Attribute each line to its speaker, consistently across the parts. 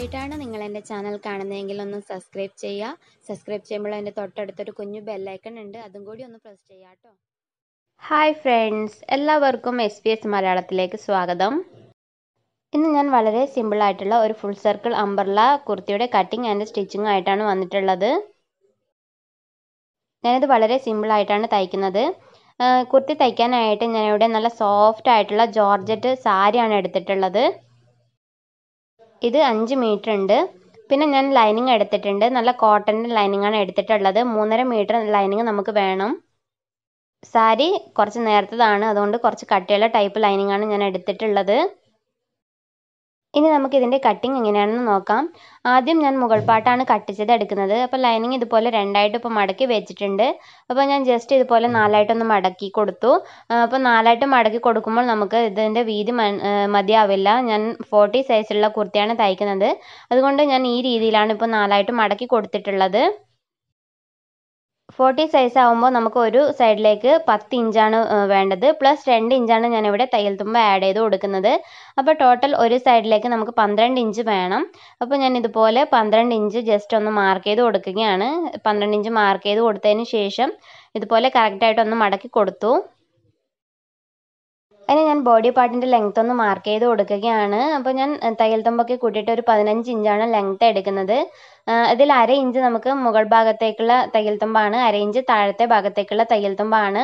Speaker 1: ആദ്യമായിട്ടാണ് നിങ്ങൾ എൻ്റെ ചാനൽ കാണുന്നതെങ്കിൽ ഒന്ന് സബ്സ്ക്രൈബ് ചെയ്യുക സബ്സ്ക്രൈബ് ചെയ്യുമ്പോൾ അതിൻ്റെ തൊട്ടടുത്തൊരു കുഞ്ഞു ബെല്ലൈക്കൺ ഉണ്ട് അതും കൂടി ഒന്ന് പ്രസ് ചെയ്യാം കേട്ടോ ഹായ് ഫ്രണ്ട്സ് എല്ലാവർക്കും എസ് പി എസ് മലയാളത്തിലേക്ക് സ്വാഗതം ഇന്ന് ഞാൻ വളരെ സിമ്പിളായിട്ടുള്ള ഒരു ഫുൾ സർക്കിൾ അംബർല കുർത്തിയുടെ കട്ടിങ് ആൻഡ് സ്റ്റിച്ചിങ് ആയിട്ടാണ് വന്നിട്ടുള്ളത് ഞാനിത് വളരെ സിമ്പിളായിട്ടാണ് തയ്ക്കുന്നത് കുർത്തി തയ്ക്കാനായിട്ട് ഞാനിവിടെ നല്ല സോഫ്റ്റ് ആയിട്ടുള്ള ജോർജറ്റ് സാരിയാണ് എടുത്തിട്ടുള്ളത് ഇത് അഞ്ച് മീറ്റർ ഉണ്ട് പിന്നെ ഞാൻ ലൈനിങ് എടുത്തിട്ടുണ്ട് നല്ല കോട്ടൻ്റെ ലൈനിങ് ആണ് എടുത്തിട്ടുള്ളത് മൂന്നര മീറ്റർ ലൈനിങ് നമുക്ക് വേണം സാരി കുറച്ച് നേരത്തതാണ് അതുകൊണ്ട് കുറച്ച് കട്ടിയുള്ള ടൈപ്പ് ലൈനിങ് ആണ് ഞാൻ എടുത്തിട്ടുള്ളത് ഇനി നമുക്ക് ഇതിൻ്റെ കട്ടിങ് എങ്ങനെയാണെന്ന് നോക്കാം ആദ്യം ഞാൻ മുകൾ പാട്ടാണ് കട്ട് ചെയ്ത് എടുക്കുന്നത് അപ്പോൾ ലൈനിങ് ഇതുപോലെ രണ്ടായിട്ട് ഇപ്പോൾ മടക്കി വെച്ചിട്ടുണ്ട് അപ്പോൾ ഞാൻ ജസ്റ്റ് ഇതുപോലെ നാലായിട്ടൊന്ന് മടക്കി കൊടുത്തു അപ്പോൾ നാലായിട്ട് മടക്കി കൊടുക്കുമ്പോൾ നമുക്ക് ഇതിൻ്റെ വീതി മതിയാവില്ല ഞാൻ ഫോർട്ടി സൈസിലുള്ള കുർത്തിയാണ് തയ്ക്കുന്നത് അതുകൊണ്ട് ഞാൻ ഈ രീതിയിലാണ് ഇപ്പോൾ നാലായിട്ട് മടക്കി കൊടുത്തിട്ടുള്ളത് ഫോർട്ടി സൈസ് ആകുമ്പോൾ നമുക്ക് ഒരു സൈഡിലേക്ക് പത്ത് ഇഞ്ചാണ് വേണ്ടത് പ്ലസ് രണ്ട് ഇഞ്ചാണ് ഞാനിവിടെ തയ്യൽ തുമ്പ് ആഡ് ചെയ്ത് കൊടുക്കുന്നത് അപ്പോൾ ടോട്ടൽ ഒരു സൈഡിലേക്ക് നമുക്ക് പന്ത്രണ്ട് ഇഞ്ച് വേണം അപ്പോൾ ഞാൻ ഇതുപോലെ പന്ത്രണ്ട് ഇഞ്ച് ജസ്റ്റ് ഒന്ന് മാർക്ക് ചെയ്ത് കൊടുക്കുകയാണ് പന്ത്രണ്ട് ഇഞ്ച് മാർക്ക് ചെയ്ത് കൊടുത്തതിന് ശേഷം ഇതുപോലെ കറക്റ്റായിട്ട് ഒന്ന് മടക്കി കൊടുത്തു അതിന് ഞാൻ ബോഡി പാർട്ടിൻ്റെ ലെങ്ത് ഒന്ന് മാർക്ക് ചെയ്ത് കൊടുക്കുകയാണ് അപ്പോൾ ഞാൻ തയ്യൽ തുമ്പൊക്കെ കൂട്ടിയിട്ട് ഒരു പതിനഞ്ച് ഇഞ്ചാണ് ലെങ്ത് എടുക്കുന്നത് ഇതിൽ അര ഇഞ്ച് നമുക്ക് മുകൾ ഭാഗത്തേക്കുള്ള തയ്യൽ തുമ്പാണ് അര ഇഞ്ച് താഴത്തെ ഭാഗത്തേക്കുള്ള തയ്യൽ തുമ്പാണ്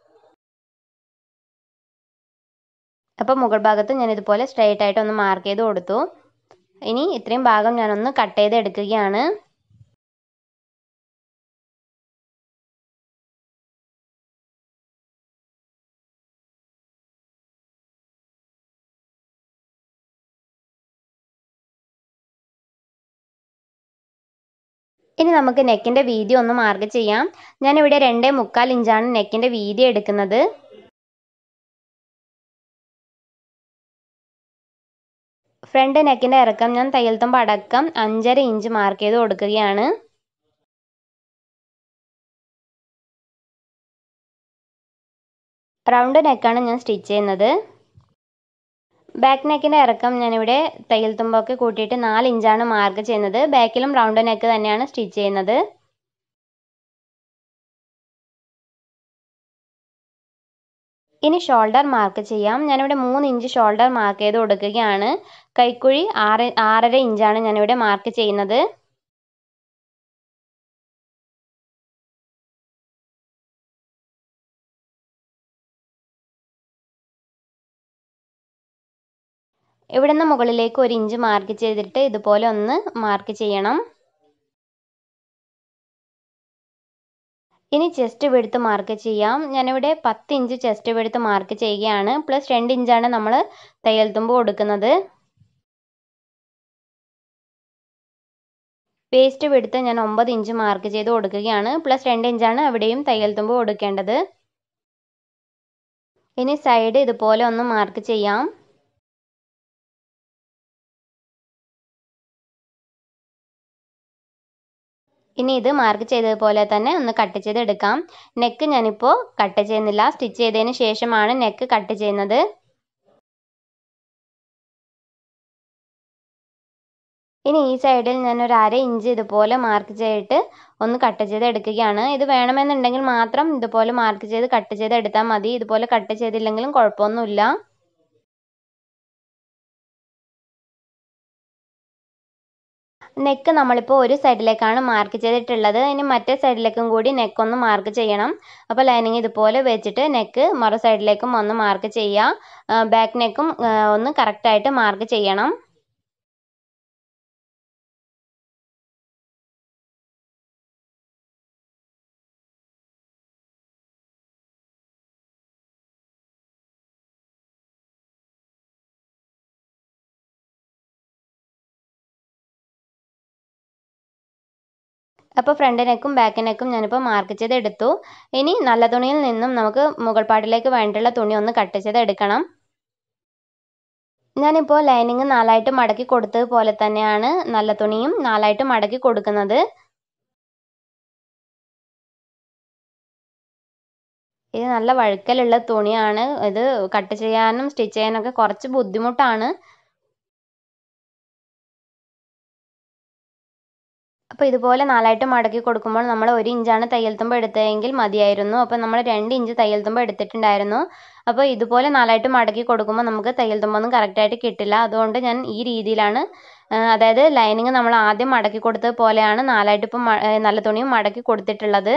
Speaker 1: അപ്പോൾ മുകൾ ഭാഗത്ത് ഞാൻ ഇതുപോലെ സ്ട്രെയിറ്റ് ആയിട്ട് ഒന്ന് മാർക്ക് ചെയ്ത് കൊടുത്തു ഇനി ഇത്രയും ഭാഗം ഞാനൊന്ന് കട്ട് ചെയ്ത് എടുക്കുകയാണ് ഇനി നമുക്ക് നെക്കിൻ്റെ വീതി ഒന്ന് മാർക്ക് ചെയ്യാം ഞാനിവിടെ രണ്ടേ മുക്കാൽ ഇഞ്ചാണ് നെക്കിൻ്റെ വീതി എടുക്കുന്നത് ഫ്രണ്ട് നെക്കിൻ്റെ ഇറക്കം ഞാൻ തയ്യൽ തുമ്പ് അടക്കം അഞ്ചര ഇഞ്ച് മാർക്ക് ചെയ്ത് കൊടുക്കുകയാണ് റൗണ്ട് നെക്കാണ് ഞാൻ സ്റ്റിച്ച് ചെയ്യുന്നത് ബാക്ക് നെക്കിൻ്റെ ഇറക്കം ഞാനിവിടെ തയ്യൽ തുമ്പൊക്കെ കൂട്ടിയിട്ട് നാല് ഇഞ്ചാണ് മാർക്ക് ചെയ്യുന്നത് ബാക്കിലും റൗണ്ട് നെക്ക് തന്നെയാണ് സ്റ്റിച്ച് ചെയ്യുന്നത് ഇനി ഷോൾഡർ മാർക്ക് ചെയ്യാം ഞാനിവിടെ മൂന്ന് ഇഞ്ച് ഷോൾഡർ മാർക്ക് ചെയ്ത് കൊടുക്കുകയാണ് കൈക്കുഴി ആറ് ആറര ഇഞ്ചാണ് ഞാനിവിടെ മാർക്ക് ചെയ്യുന്നത് ഇവിടെ നിന്ന് മുകളിലേക്ക് ഒരു ഇഞ്ച് മാർക്ക് ചെയ്തിട്ട് ഇതുപോലെ ഒന്ന് മാർക്ക് ചെയ്യണം ഇനി ചെസ്റ്റ് വെടുത്ത് മാർക്ക് ചെയ്യാം ഞാനിവിടെ പത്ത് ഇഞ്ച് ചെസ്റ്റ് വെടുത്ത് മാർക്ക് ചെയ്യുകയാണ് പ്ലസ് രണ്ട് ഇഞ്ചാണ് നമ്മൾ തയ്യൽ തുമ്പ് കൊടുക്കുന്നത് പേസ്റ്റ് വെടുത്ത് ഞാൻ ഒമ്പത് ഇഞ്ച് മാർക്ക് ചെയ്ത് കൊടുക്കുകയാണ് പ്ലസ് രണ്ട് ഇഞ്ചാണ് അവിടെയും തയ്യൽ തുമ്പ് കൊടുക്കേണ്ടത് ഇനി സൈഡ് ഇതുപോലെ ഒന്ന് മാർക്ക് ചെയ്യാം ഇനി ഇത് മാർക്ക് ചെയ്തതുപോലെ തന്നെ ഒന്ന് കട്ട് ചെയ്തെടുക്കാം നെക്ക് ഞാനിപ്പോൾ കട്ട് ചെയ്യുന്നില്ല സ്റ്റിച്ച് ചെയ്തതിന് ശേഷമാണ് നെക്ക് കട്ട് ചെയ്യുന്നത് ഇനി ഈ സൈഡിൽ ഞാൻ ഒരു അര ഇഞ്ച് ഇതുപോലെ മാർക്ക് ചെയ്തിട്ട് ഒന്ന് കട്ട് ചെയ്ത് എടുക്കുകയാണ് ഇത് വേണമെന്നുണ്ടെങ്കിൽ മാത്രം ഇതുപോലെ മാർക്ക് ചെയ്ത് കട്ട് ചെയ്ത് എടുത്താൽ മതി ഇതുപോലെ കട്ട് ചെയ്തില്ലെങ്കിലും കുഴപ്പമൊന്നുമില്ല നെക്ക് നമ്മളിപ്പോൾ ഒരു സൈഡിലേക്കാണ് മാർക്ക് ചെയ്തിട്ടുള്ളത് ഇനി മറ്റേ സൈഡിലേക്കും കൂടി നെക്ക് ഒന്ന് മാർക്ക് ചെയ്യണം അപ്പോൾ ലൈനിങ് ഇതുപോലെ വെച്ചിട്ട് നെക്ക് മറു സൈഡിലേക്കും ഒന്ന് മാർക്ക് ചെയ്യുക ബാക്ക് നെക്കും ഒന്ന് കറക്റ്റായിട്ട് മാർക്ക് ചെയ്യണം അപ്പോൾ ഫ്രണ്ട് നെക്കും ബാക്ക് നെക്കും ഞാനിപ്പോൾ മാർക്ക് ചെയ്ത് എടുത്തു ഇനി നല്ല തുണിയിൽ നിന്നും നമുക്ക് മുകൾ പാട്ടിലേക്ക് വേണ്ടിയുള്ള തുണി ഒന്ന് കട്ട് ചെയ്ത് എടുക്കണം ഞാനിപ്പോൾ ലൈനിങ് നാലായിട്ട് മടക്കി കൊടുത്തതുപോലെ തന്നെയാണ് നല്ല തുണിയും നാലായിട്ട് മടക്കി കൊടുക്കുന്നത് ഇത് നല്ല വഴുക്കലുള്ള തുണിയാണ് ഇത് കട്ട് ചെയ്യാനും സ്റ്റിച്ച് ചെയ്യാനൊക്കെ കുറച്ച് ബുദ്ധിമുട്ടാണ് അപ്പോൾ ഇതുപോലെ നാലായിട്ട് മടക്കി കൊടുക്കുമ്പോൾ നമ്മൾ ഒരു ഇഞ്ചാണ് തയ്യൽ തുമ്പ് എടുത്തതെങ്കിൽ മതിയായിരുന്നു അപ്പോൾ നമ്മൾ രണ്ട് ഇഞ്ച് തയ്യൽ തുമ്പ് എടുത്തിട്ടുണ്ടായിരുന്നു അപ്പോൾ ഇതുപോലെ നാലായിട്ട് മടക്കി കൊടുക്കുമ്പോൾ നമുക്ക് തയ്യൽ തുമ്പൊന്നും കറക്റ്റായിട്ട് കിട്ടില്ല അതുകൊണ്ട് ഞാൻ ഈ രീതിയിലാണ് അതായത് ലൈനിങ് നമ്മൾ ആദ്യം മടക്കി കൊടുത്തത് പോലെയാണ് നാലായിട്ട് ഇപ്പം നല്ല തുണിയും മടക്കി കൊടുത്തിട്ടുള്ളത്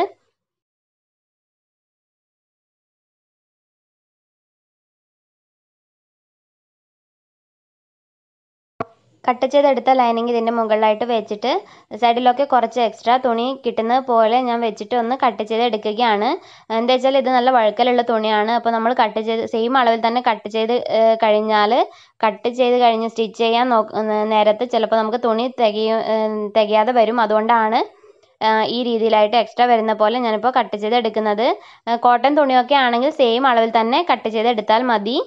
Speaker 1: കട്ട് ചെയ്തെടുത്ത ലൈനിങ് ഇതിൻ്റെ മുകളിലായിട്ട് വെച്ചിട്ട് സൈഡിലൊക്കെ കുറച്ച് എക്സ്ട്രാ തുണി കിട്ടുന്നത് പോലെ ഞാൻ വെച്ചിട്ട് ഒന്ന് കട്ട് ചെയ്ത് എടുക്കുകയാണ് എന്താ വെച്ചാൽ ഇത് നല്ല വഴുക്കലുള്ള തുണിയാണ് അപ്പോൾ നമ്മൾ കട്ട് ചെയ്ത് സെയിം അളവിൽ തന്നെ കട്ട് ചെയ്ത് കഴിഞ്ഞാൽ കട്ട് ചെയ്ത് കഴിഞ്ഞ് സ്റ്റിച്ച് ചെയ്യാൻ നോക്ക നേരത്ത് ചിലപ്പോൾ നമുക്ക് തുണി തികയും തികയാതെ വരും അതുകൊണ്ടാണ് ഈ രീതിയിലായിട്ട് എക്സ്ട്രാ വരുന്ന പോലെ ഞാനിപ്പോൾ കട്ട് ചെയ്ത് എടുക്കുന്നത് കോട്ടൺ തുണിയൊക്കെ ആണെങ്കിൽ സെയിം അളവിൽ തന്നെ കട്ട് ചെയ്ത് എടുത്താൽ മതി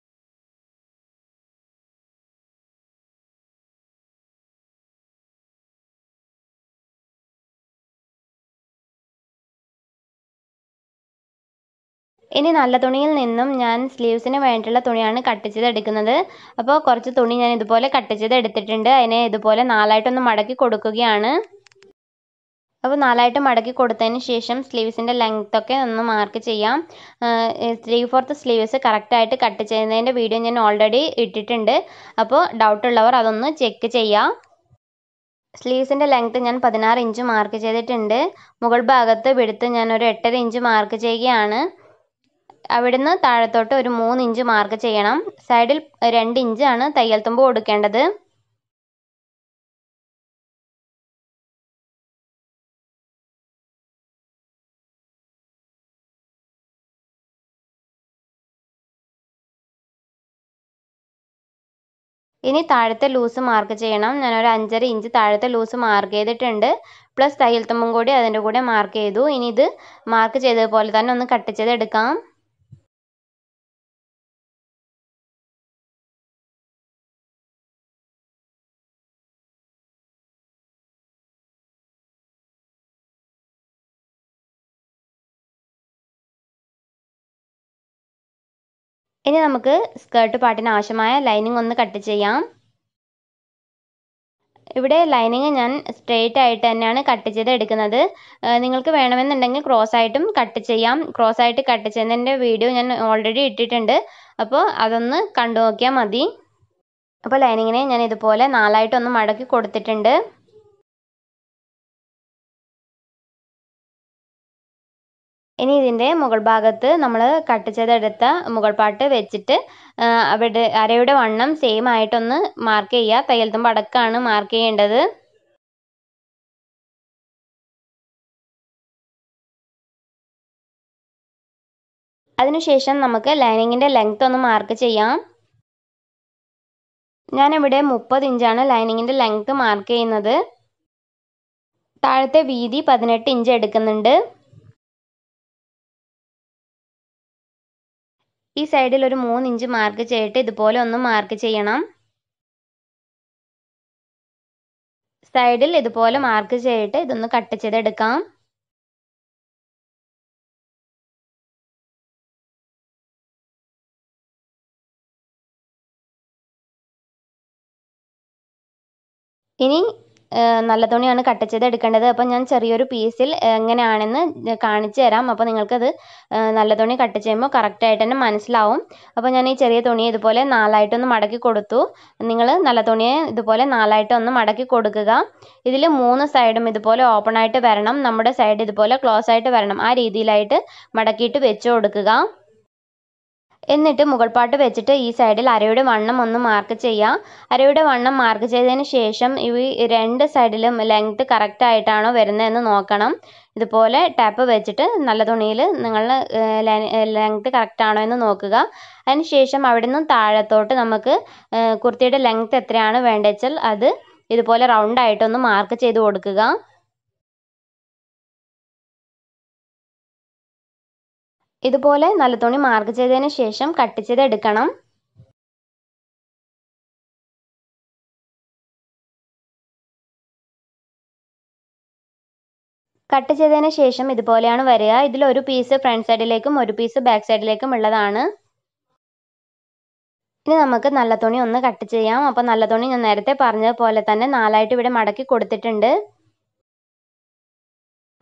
Speaker 1: ഇനി നല്ല തുണിയിൽ നിന്നും ഞാൻ സ്ലീവ്സിന് വേണ്ടിയിട്ടുള്ള തുണിയാണ് കട്ട് ചെയ്ത് എടുക്കുന്നത് അപ്പോൾ കുറച്ച് തുണി ഞാൻ ഇതുപോലെ കട്ട് ചെയ്ത് എടുത്തിട്ടുണ്ട് അതിനെ ഇതുപോലെ നാലായിട്ടൊന്ന് മടക്കി കൊടുക്കുകയാണ് അപ്പോൾ നാലായിട്ട് മടക്കി കൊടുത്തതിന് ശേഷം സ്ലീവ്സിൻ്റെ ലെങ്ത് ഒക്കെ ഒന്ന് മാർക്ക് ചെയ്യാം ത്രീ ഫോർത്ത് സ്ലീവ്സ് കറക്റ്റായിട്ട് കട്ട് ചെയ്യുന്നതിൻ്റെ വീഡിയോ ഞാൻ ഓൾറെഡി ഇട്ടിട്ടുണ്ട് അപ്പോൾ ഡൗട്ട് ഉള്ളവർ അതൊന്ന് ചെക്ക് ചെയ്യാം സ്ലീവ്സിൻ്റെ ലെങ്ത് ഞാൻ പതിനാറ് ഇഞ്ച് മാർക്ക് ചെയ്തിട്ടുണ്ട് മുകൾ ഭാഗത്ത് വിടുത്ത് ഞാൻ ഒരു എട്ടര ഇഞ്ച് മാർക്ക് ചെയ്യുകയാണ് അവിടുന്ന് താഴത്തോട്ട് ഒരു മൂന്ന് ഇഞ്ച് മാർക്ക് ചെയ്യണം സൈഡിൽ രണ്ട് ഇഞ്ചാണ് തയ്യൽ തുമ്പ് കൊടുക്കേണ്ടത് ഇനി താഴത്തെ ലൂസ് മാർക്ക് ചെയ്യണം ഞാനൊരു അഞ്ചര ഇഞ്ച് താഴത്തെ ലൂസ് മാർക്ക് ചെയ്തിട്ടുണ്ട് പ്ലസ് തയ്യൽ തുമ്പും കൂടി അതിൻ്റെ കൂടെ മാർക്ക് ചെയ്തു ഇനി ഇത് മാർക്ക് ചെയ്തതുപോലെ തന്നെ ഒന്ന് കട്ട് ചെയ്തെടുക്കാം ഇനി നമുക്ക് സ്കേർട്ട് പാട്ടിന് ആവശ്യമായ ലൈനിങ് ഒന്ന് കട്ട് ചെയ്യാം ഇവിടെ ലൈനിങ് ഞാൻ സ്ട്രെയിറ്റ് ആയിട്ട് തന്നെയാണ് കട്ട് ചെയ്ത് എടുക്കുന്നത് നിങ്ങൾക്ക് വേണമെന്നുണ്ടെങ്കിൽ ക്രോസ് ആയിട്ടും കട്ട് ചെയ്യാം ക്രോസ് ആയിട്ട് കട്ട് ചെയ്യുന്നതിൻ്റെ വീഡിയോ ഞാൻ ഓൾറെഡി ഇട്ടിട്ടുണ്ട് അപ്പോൾ അതൊന്ന് കണ്ടു നോക്കിയാൽ മതി അപ്പോൾ ലൈനിങ്ങിനെ ഞാൻ ഇതുപോലെ നാലായിട്ടൊന്ന് മടക്കി കൊടുത്തിട്ടുണ്ട് ഇനി ഇതിൻ്റെ മുകൾ ഭാഗത്ത് നമ്മൾ കട്ട് ചെയ്തെടുത്ത മുകൾ പാട്ട് വെച്ചിട്ട് അവിടെ അരയുടെ വണ്ണം സെയിം ആയിട്ടൊന്ന് മാർക്ക് ചെയ്യുക തയ്യൽ തുമ്പ് അടക്കമാണ് മാർക്ക് ചെയ്യേണ്ടത് അതിനുശേഷം നമുക്ക് ലൈനിങ്ങിൻ്റെ ലെങ്ത് ഒന്ന് മാർക്ക് ചെയ്യാം ഞാനിവിടെ മുപ്പത് ഇഞ്ചാണ് ലൈനിങ്ങിൻ്റെ ലെങ്ത് മാർക്ക് ചെയ്യുന്നത് താഴത്തെ വീതി പതിനെട്ട് ഇഞ്ച് എടുക്കുന്നുണ്ട് ഈ സൈഡിൽ ഒരു മൂന്ന് ഇഞ്ച് മാർക്ക് ചെയ്തിട്ട് ഇതുപോലെ ഒന്ന് മാർക്ക് ചെയ്യണം സൈഡിൽ ഇതുപോലെ മാർക്ക് ചെയ്തിട്ട് ഇതൊന്ന് കട്ട് ചെയ്തെടുക്കാം ഇനി നല്ല തുണിയാണ് കട്ട് ചെയ്ത് എടുക്കേണ്ടത് അപ്പോൾ ഞാൻ ചെറിയൊരു പീസിൽ എങ്ങനെയാണെന്ന് കാണിച്ചു തരാം അപ്പോൾ നിങ്ങൾക്കത് നല്ല തുണി കട്ട് ചെയ്യുമ്പോൾ കറക്റ്റായിട്ട് തന്നെ മനസ്സിലാവും അപ്പോൾ ഞാൻ ഈ ചെറിയ തുണി ഇതുപോലെ നാലായിട്ടൊന്ന് മടക്കി കൊടുത്തു നിങ്ങൾ നല്ല തുണിയെ ഇതുപോലെ നാലായിട്ടൊന്ന് മടക്കി കൊടുക്കുക ഇതിൽ മൂന്ന് സൈഡും ഇതുപോലെ ഓപ്പൺ ആയിട്ട് വരണം നമ്മുടെ സൈഡ് ഇതുപോലെ ക്ലോസ് ആയിട്ട് വരണം ആ രീതിയിലായിട്ട് മടക്കിയിട്ട് വെച്ച് കൊടുക്കുക എന്നിട്ട് മുകൾ പാട്ട് വെച്ചിട്ട് ഈ സൈഡിൽ അരയുടെ വണ്ണം ഒന്ന് മാർക്ക് ചെയ്യാം അരയുടെ വണ്ണം മാർക്ക് ചെയ്തതിന് ശേഷം ഈ രണ്ട് സൈഡിലും ലെങ്ത് കറക്റ്റ് ആയിട്ടാണോ വരുന്നതെന്ന് നോക്കണം ഇതുപോലെ ടാപ്പ് വെച്ചിട്ട് നല്ല തുണിയിൽ നിങ്ങൾ ലെങ്ത് കറക്റ്റ് ആണോ എന്ന് നോക്കുക അതിന് ശേഷം അവിടെ നിന്നും താഴത്തോട്ട് നമുക്ക് കുർത്തിയുടെ ലെങ്ത് എത്രയാണ് വേണ്ടതെച്ചാൽ അത് ഇതുപോലെ റൗണ്ട് ആയിട്ടൊന്ന് മാർക്ക് ചെയ്ത് കൊടുക്കുക ഇതുപോലെ നല്ല തുണി മാർക്ക് ചെയ്തതിന് ശേഷം കട്ട് ചെയ്ത് എടുക്കണം കട്ട് ചെയ്തതിന് ശേഷം ഇതുപോലെയാണ് വരിക ഇതിൽ ഒരു പീസ് ഫ്രണ്ട് സൈഡിലേക്കും ഒരു പീസ് ബാക്ക് സൈഡിലേക്കും ഉള്ളതാണ് ഇനി നമുക്ക് നല്ല തുണി ഒന്ന് കട്ട് ചെയ്യാം അപ്പോൾ നല്ല തുണി ഞാൻ നേരത്തെ പറഞ്ഞതുപോലെ തന്നെ നാലായിട്ട് ഇവിടെ മടക്കി കൊടുത്തിട്ടുണ്ട്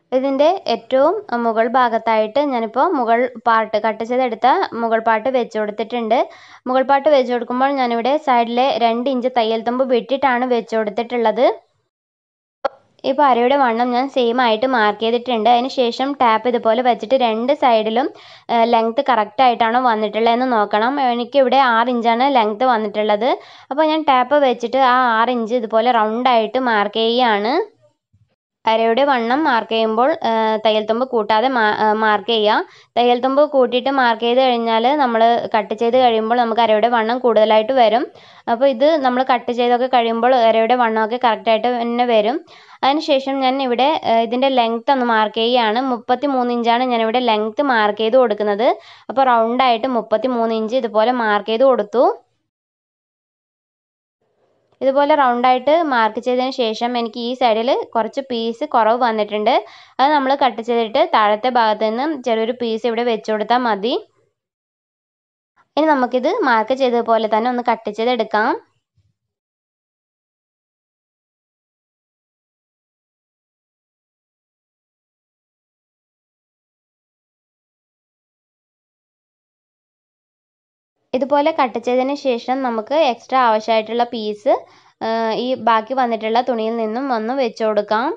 Speaker 1: ഇതിൻ്റെ ഏറ്റവും മുകൾ ഭാഗത്തായിട്ട് ഞാനിപ്പോൾ മുകൾ പാർട്ട് കട്ട് ചെയ്തെടുത്ത മുകൾ പാർട്ട് വെച്ച് കൊടുത്തിട്ടുണ്ട് മുകൾ പാർട്ട് വെച്ച് കൊടുക്കുമ്പോൾ ഞാനിവിടെ സൈഡിലെ രണ്ട് ഇഞ്ച് തയ്യൽ തുമ്പ് വിട്ടിട്ടാണ് വെച്ച് കൊടുത്തിട്ടുള്ളത് ഇപ്പോൾ അരയുടെ വണ്ണം ഞാൻ സെയിം ആയിട്ട് മാർക്ക് ചെയ്തിട്ടുണ്ട് അതിന് ശേഷം ടാപ്പ് ഇതുപോലെ വെച്ചിട്ട് രണ്ട് സൈഡിലും ലെങ്ത്ത് കറക്റ്റ് ആയിട്ടാണോ വന്നിട്ടുള്ളതെന്ന് നോക്കണം എനിക്കിവിടെ ആറ് ഇഞ്ചാണ് ലെങ്ത്ത് വന്നിട്ടുള്ളത് അപ്പോൾ ഞാൻ ടാപ്പ് വെച്ചിട്ട് ആ ആറ് ഇഞ്ച് ഇതുപോലെ റൗണ്ടായിട്ട് മാർക്ക് ചെയ്യുകയാണ് അരയുടെ വണ്ണം മാർക്ക് ചെയ്യുമ്പോൾ തയ്യൽ തുമ്പ് കൂട്ടാതെ മാർക്ക് ചെയ്യുക തയ്യൽ തുമ്പ് കൂട്ടിയിട്ട് മാർക്ക് ചെയ്ത് കഴിഞ്ഞാൽ നമ്മൾ കട്ട് ചെയ്ത് കഴിയുമ്പോൾ നമുക്ക് അരയുടെ വണ്ണം കൂടുതലായിട്ട് വരും അപ്പോൾ ഇത് നമ്മൾ കട്ട് ചെയ്തൊക്കെ കഴിയുമ്പോൾ അരയുടെ വണ്ണമൊക്കെ കറക്റ്റായിട്ട് തന്നെ വരും അതിനുശേഷം ഞാൻ ഇവിടെ ഇതിൻ്റെ ലെങ്ത്ത് ഒന്ന് മാർക്ക് ചെയ്യുകയാണ് മുപ്പത്തി മൂന്ന് ഇഞ്ചാണ് ഞാനിവിടെ ലെങ്ത്ത് മാർക്ക് ചെയ്ത് കൊടുക്കുന്നത് അപ്പോൾ റൗണ്ടായിട്ട് മുപ്പത്തി മൂന്ന് ഇഞ്ച് ഇതുപോലെ മാർക്ക് ചെയ്ത് കൊടുത്തു ഇതുപോലെ റൗണ്ടായിട്ട് മാർക്ക് ചെയ്തതിന് ശേഷം എനിക്ക് ഈ സൈഡിൽ കുറച്ച് പീസ് കുറവ് വന്നിട്ടുണ്ട് അത് നമ്മൾ കട്ട് ചെയ്തിട്ട് താഴത്തെ ഭാഗത്ത് നിന്ന് ചെറിയൊരു പീസ് ഇവിടെ വെച്ച് കൊടുത്താൽ മതി ഇനി നമുക്കിത് മാർക്ക് ചെയ്തതുപോലെ തന്നെ ഒന്ന് കട്ട് ചെയ്തെടുക്കാം ഇതുപോലെ കട്ട് ചെയ്തതിന് ശേഷം നമുക്ക് എക്സ്ട്രാ ആവശ്യമായിട്ടുള്ള പീസ് ഈ ബാക്കി വന്നിട്ടുള്ള തുണിയിൽ നിന്നും ഒന്ന് വെച്ച് കൊടുക്കാം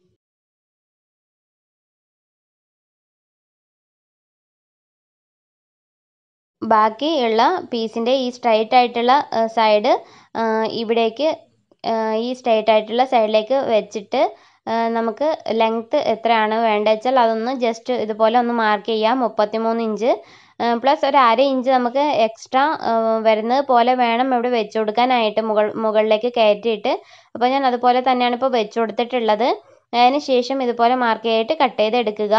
Speaker 1: ബാക്കി ഉള്ള പീസിൻ്റെ ഈ സ്ട്രൈറ്റ് ആയിട്ടുള്ള സൈഡ് ഇവിടേക്ക് ഈ സ്ട്രൈറ്റ് ആയിട്ടുള്ള സൈഡിലേക്ക് വെച്ചിട്ട് നമുക്ക് ലെങ്ത്ത് എത്രയാണ് വേണ്ടത് വെച്ചാൽ അതൊന്ന് ജസ്റ്റ് ഇതുപോലെ ഒന്ന് മാർക്ക് ചെയ്യാം മുപ്പത്തിമൂന്ന് ഇഞ്ച് പ്ലസ് ഒരു അര ഇഞ്ച് നമുക്ക് എക്സ്ട്രാ വരുന്നത് പോലെ വേണം ഇവിടെ വെച്ച് കൊടുക്കാനായിട്ട് മുകൾ മുകളിലേക്ക് കയറ്റിയിട്ട് അപ്പോൾ ഞാൻ അതുപോലെ തന്നെയാണ് ഇപ്പോൾ വെച്ച് കൊടുത്തിട്ടുള്ളത് അതിന് ശേഷം ഇതുപോലെ മാർക്ക് ചെയ്തിട്ട് കട്ട് ചെയ്തെടുക്കുക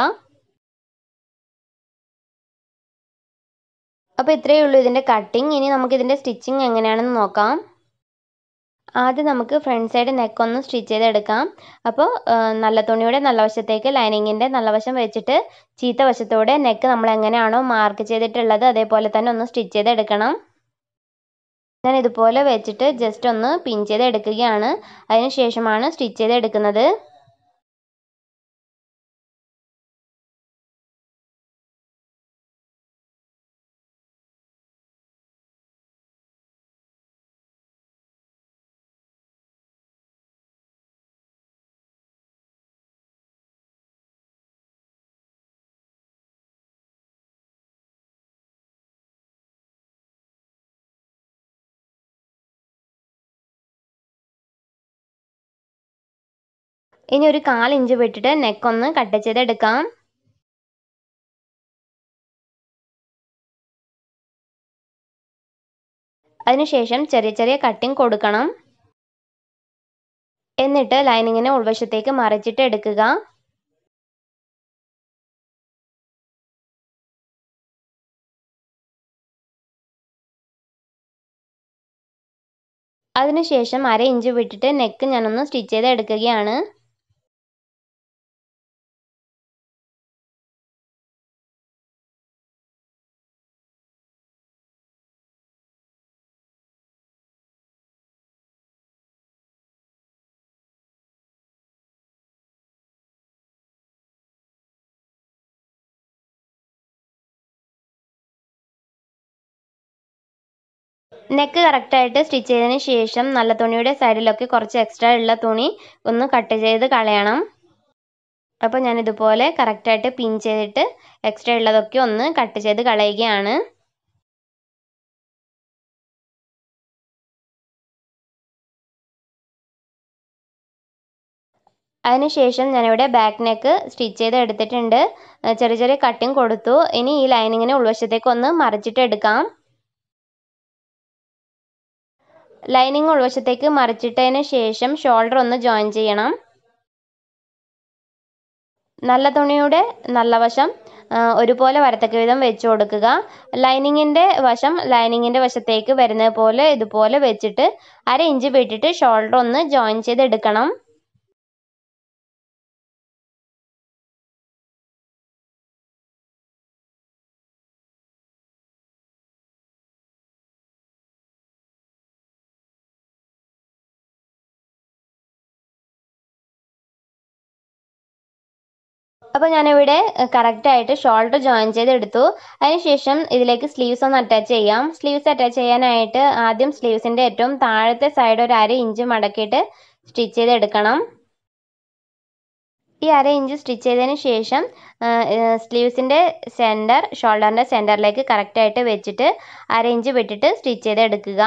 Speaker 1: അപ്പോൾ ഇത്രയേ ഉള്ളൂ ഇതിൻ്റെ കട്ടിങ് ഇനി നമുക്ക് ഇതിൻ്റെ സ്റ്റിച്ചിങ് എങ്ങനെയാണെന്ന് നോക്കാം ആദ്യം നമുക്ക് ഫ്രണ്ട് സൈഡ് നെക്ക് ഒന്ന് സ്റ്റിച്ച് ചെയ്തെടുക്കാം അപ്പോൾ നല്ല തുണിയുടെ നല്ല വശത്തേക്ക് ലൈനിങ്ങിൻ്റെ നല്ല വശം വെച്ചിട്ട് ചീത്ത വശത്തോടെ നെക്ക് നമ്മൾ എങ്ങനെയാണോ മാർക്ക് ചെയ്തിട്ടുള്ളത് അതേപോലെ തന്നെ ഒന്ന് സ്റ്റിച്ച് ചെയ്തെടുക്കണം ഞാൻ ഇതുപോലെ വെച്ചിട്ട് ജസ്റ്റ് ഒന്ന് പിൻ ചെയ്ത് എടുക്കുകയാണ് അതിന് ശേഷമാണ് സ്റ്റിച്ച് ചെയ്തെടുക്കുന്നത് ഇനി ഒരു കാലിഞ്ച് വിട്ടിട്ട് നെക്ക് ഒന്ന് കട്ട് ചെയ്തെടുക്കാം അതിനുശേഷം ചെറിയ ചെറിയ കട്ടിങ് കൊടുക്കണം എന്നിട്ട് ലൈനിങ്ങിനെ ഉൾവശത്തേക്ക് മറിച്ചിട്ട് എടുക്കുക അതിനുശേഷം അര ഇഞ്ച് വിട്ടിട്ട് നെക്ക് ഞാനൊന്ന് സ്റ്റിച്ച് ചെയ്ത് എടുക്കുകയാണ് നെക്ക് കറക്റ്റായിട്ട് സ്റ്റിച്ച് ചെയ്തതിന് ശേഷം നല്ല തുണിയുടെ സൈഡിലൊക്കെ കുറച്ച് എക്സ്ട്രാ ഉള്ള തുണി ഒന്ന് കട്ട് ചെയ്ത് കളയണം അപ്പോൾ ഞാൻ ഇതുപോലെ കറക്റ്റായിട്ട് പിൻ ചെയ്തിട്ട് എക്സ്ട്രാ ഉള്ളതൊക്കെ ഒന്ന് കട്ട് ചെയ്ത് കളയുകയാണ് അതിനുശേഷം ഞാനിവിടെ ബാക്ക് നെക്ക് സ്റ്റിച്ച് ചെയ്ത് എടുത്തിട്ടുണ്ട് ചെറിയ ചെറിയ കട്ടിങ് കൊടുത്തു ഇനി ഈ ലൈനിങ്ങിനെ ഉൾവശത്തേക്ക് ഒന്ന് മറിച്ചിട്ട് എടുക്കാം ലൈനിങ് ഉൾവശത്തേക്ക് മറിച്ചിട്ടതിന് ശേഷം ഷോൾഡർ ഒന്ന് ജോയിൻ ചെയ്യണം നല്ല തുണിയുടെ നല്ല വശം ഒരുപോലെ വരത്തക്ക വിധം വെച്ച് കൊടുക്കുക ലൈനിങ്ങിൻ്റെ വശം ലൈനിങ്ങിൻ്റെ വശത്തേക്ക് വരുന്നത് പോലെ ഇതുപോലെ വെച്ചിട്ട് അര ഇഞ്ച് വിട്ടിട്ട് ഷോൾഡർ ഒന്ന് ജോയിൻ ചെയ്തെടുക്കണം അപ്പോൾ ഞാനിവിടെ കറക്റ്റായിട്ട് ഷോൾഡർ ജോയിൻ ചെയ്തെടുത്തു അതിനുശേഷം ഇതിലേക്ക് സ്ലീവ്സ് ഒന്ന് അറ്റാച്ച് ചെയ്യാം സ്ലീവ്സ് അറ്റാച്ച് ചെയ്യാനായിട്ട് ആദ്യം സ്ലീവ്സിൻ്റെ ഏറ്റവും താഴത്തെ സൈഡ് ഒരു അര ഇഞ്ച് മടക്കിയിട്ട് സ്റ്റിച്ച് ചെയ്തെടുക്കണം ഈ അര ഇഞ്ച് സ്റ്റിച്ച് ചെയ്തതിന് ശേഷം സ്ലീവ്സിൻ്റെ സെൻറ്റർ ഷോൾഡറിൻ്റെ സെൻറ്ററിലേക്ക് കറക്റ്റായിട്ട് വെച്ചിട്ട് അര ഇഞ്ച് വിട്ടിട്ട് സ്റ്റിച്ച് ചെയ്തെടുക്കുക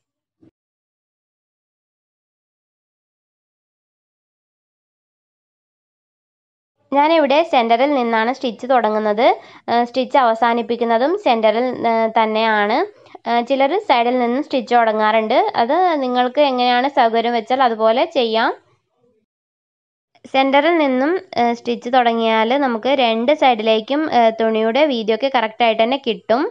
Speaker 1: ഞാനിവിടെ സെൻറ്ററിൽ നിന്നാണ് സ്റ്റിച്ച് തുടങ്ങുന്നത് സ്റ്റിച്ച് അവസാനിപ്പിക്കുന്നതും സെൻറ്ററിൽ തന്നെയാണ് ചിലർ സൈഡിൽ നിന്ന് സ്റ്റിച്ച് തുടങ്ങാറുണ്ട് അത് നിങ്ങൾക്ക് എങ്ങനെയാണ് സൗകര്യം വെച്ചാൽ അതുപോലെ ചെയ്യാം സെൻറ്ററിൽ നിന്നും സ്റ്റിച്ച് തുടങ്ങിയാൽ നമുക്ക് രണ്ട് സൈഡിലേക്കും തുണിയുടെ വീതിയൊക്കെ കറക്റ്റായിട്ട് തന്നെ കിട്ടും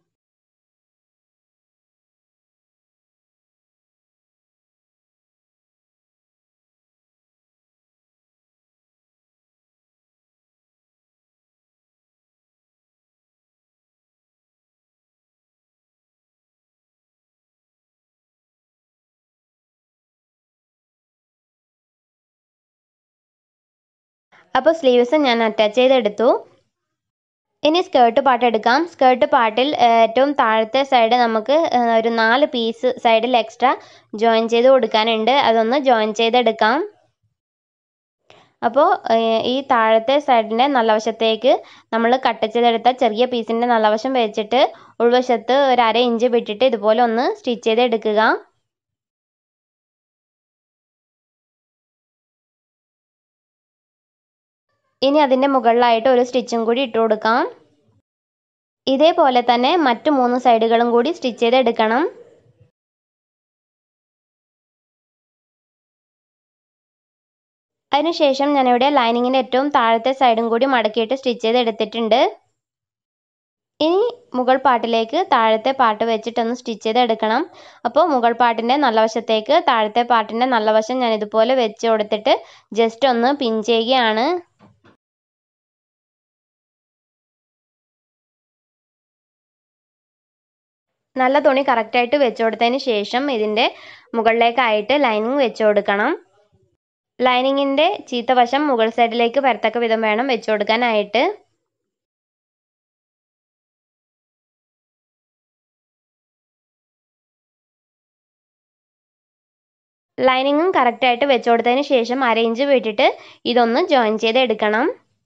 Speaker 1: അപ്പോൾ സ്ലീവ്സ് ഞാൻ അറ്റാച്ച് ചെയ്തെടുത്തു ഇനി സ്കേർട്ട് പാർട്ട് എടുക്കാം സ്കേർട്ട് പാർട്ടിൽ ഏറ്റവും താഴത്തെ സൈഡ് നമുക്ക് ഒരു നാല് പീസ് സൈഡിൽ എക്സ്ട്രാ ജോയിൻ ചെയ്ത് കൊടുക്കാനുണ്ട് അതൊന്ന് ജോയിൻ ചെയ്തെടുക്കാം അപ്പോൾ ഈ താഴത്തെ സൈഡിൻ്റെ നല്ല വശത്തേക്ക് നമ്മൾ കട്ട് ചെയ്തെടുത്ത ചെറിയ പീസിൻ്റെ നല്ല വശം വെച്ചിട്ട് ഉൾവശത്ത് ഒരു അര ഇഞ്ച് വിട്ടിട്ട് ഇതുപോലെ ഒന്ന് സ്റ്റിച്ച് ചെയ്തെടുക്കുക ഇനി അതിൻ്റെ മുകളിലായിട്ട് ഒരു സ്റ്റിച്ചും കൂടി ഇട്ട് കൊടുക്കാം ഇതേപോലെ തന്നെ മറ്റു മൂന്ന് സൈഡുകളും കൂടി സ്റ്റിച്ച് ചെയ്തെടുക്കണം അതിനുശേഷം ഞാനിവിടെ ലൈനിങ്ങിൻ്റെ ഏറ്റവും താഴത്തെ സൈഡും കൂടി മടക്കിയിട്ട് സ്റ്റിച്ച് ചെയ്ത് എടുത്തിട്ടുണ്ട് ഇനി മുകൾ പാട്ടിലേക്ക് താഴത്തെ പാട്ട് വെച്ചിട്ടൊന്ന് സ്റ്റിച്ച് ചെയ്ത് എടുക്കണം അപ്പോൾ മുകൾ പാട്ടിൻ്റെ നല്ല വശത്തേക്ക് താഴത്തെ പാട്ടിൻ്റെ നല്ല വശം ഞാൻ ഇതുപോലെ വെച്ച് കൊടുത്തിട്ട് ജസ്റ്റ് ഒന്ന് പിൻ ചെയ്യുകയാണ് നല്ല തുണി കറക്റ്റായിട്ട് വെച്ച് കൊടുത്തതിന് ശേഷം ഇതിൻ്റെ മുകളിലേക്കായിട്ട് ലൈനിങ് വെച്ച് കൊടുക്കണം ലൈനിങ്ങിൻ്റെ ചീത്ത വശം മുകൾ സൈഡിലേക്ക് വരത്തക്ക വിധം വേണം വെച്ച് കൊടുക്കാനായിട്ട് ലൈനിങ്ങും കറക്റ്റായിട്ട് വെച്ച് കൊടുത്തതിന് ശേഷം അര ഇഞ്ച് വിട്ടിട്ട് ഇതൊന്ന് ജോയിൻ ചെയ്ത് എടുക്കണം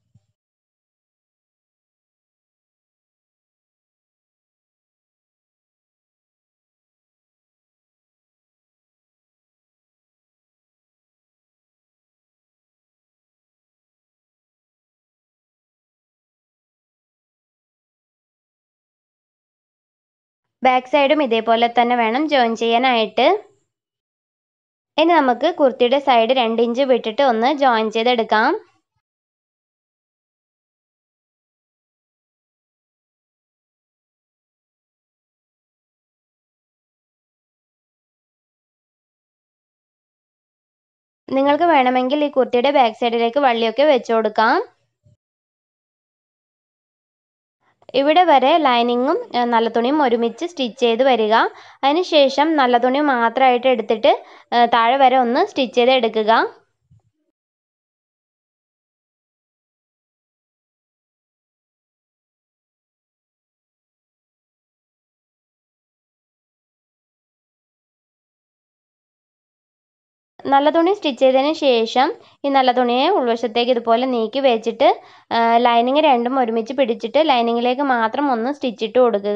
Speaker 1: ബാക്ക് സൈഡും ഇതേപോലെ തന്നെ വേണം ജോയിൻ ചെയ്യാനായിട്ട് ഇനി നമുക്ക് കുർത്തിയുടെ സൈഡ് രണ്ട് ഇഞ്ച് വിട്ടിട്ട് ഒന്ന് ജോയിൻ ചെയ്തെടുക്കാം നിങ്ങൾക്ക് വേണമെങ്കിൽ ഈ കുർത്തിയുടെ ബാക്ക് സൈഡിലേക്ക് വള്ളിയൊക്കെ വെച്ച് കൊടുക്കാം ഇവിടെ വരെ ലൈനിങ്ങും നല്ല തുണിയും ഒരുമിച്ച് സ്റ്റിച്ച് ചെയ്ത് വരിക അതിനുശേഷം നല്ല തുണി മാത്രമായിട്ട് എടുത്തിട്ട് താഴെ വരെ ഒന്ന് സ്റ്റിച്ച് ചെയ്ത് എടുക്കുക നല്ല തുണി സ്റ്റിച്ച് ചെയ്തതിന് ശേഷം ഈ നല്ല തുണിയെ ഉൾവശത്തേക്ക് ഇതുപോലെ നീക്കി വെച്ചിട്ട് ലൈനിങ് രണ്ടും ഒരുമിച്ച് പിടിച്ചിട്ട് ലൈനിങ്ങിലേക്ക് മാത്രം ഒന്ന് സ്റ്റിച്ചിട്ട് കൊടുക്കുക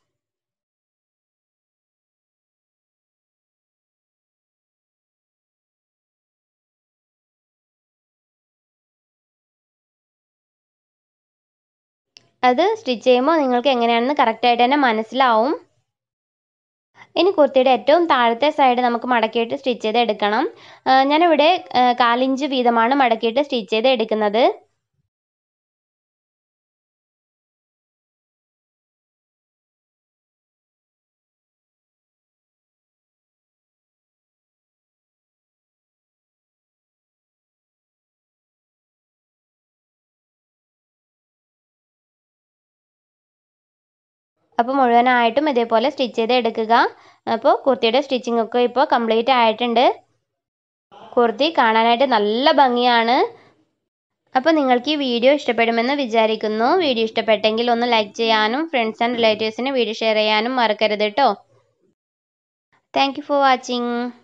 Speaker 1: അത് സ്റ്റിച്ച് ചെയ്യുമ്പോൾ നിങ്ങൾക്ക് എങ്ങനെയാണെന്ന് കറക്റ്റായിട്ട് തന്നെ മനസ്സിലാവും ഇനി കുർത്തിയുടെ ഏറ്റവും താഴത്തെ സൈഡ് നമുക്ക് മടക്കിയിട്ട് സ്റ്റിച്ച് ചെയ്ത് എടുക്കണം ഞാനിവിടെ കാലിഞ്ച് വീതമാണ് മടക്കിയിട്ട് സ്റ്റിച്ച് ചെയ്ത് എടുക്കുന്നത് അപ്പോൾ മുഴുവനായിട്ടും ഇതേപോലെ സ്റ്റിച്ച് ചെയ്ത് എടുക്കുക അപ്പോൾ കുർത്തിയുടെ സ്റ്റിച്ചിങ് ഒക്കെ ഇപ്പോൾ കംപ്ലീറ്റ് ആയിട്ടുണ്ട് കുർത്തി കാണാനായിട്ട് നല്ല ഭംഗിയാണ് അപ്പോൾ നിങ്ങൾക്ക് ഈ വീഡിയോ ഇഷ്ടപ്പെടുമെന്ന് വിചാരിക്കുന്നു വീഡിയോ ഇഷ്ടപ്പെട്ടെങ്കിൽ ഒന്ന് ലൈക്ക് ചെയ്യാനും ഫ്രണ്ട്സ് ആൻഡ് റിലേറ്റീവ്സിന് വീഡിയോ ഷെയർ ചെയ്യാനും മറക്കരുത് കേട്ടോ താങ്ക് ഫോർ വാച്ചിങ്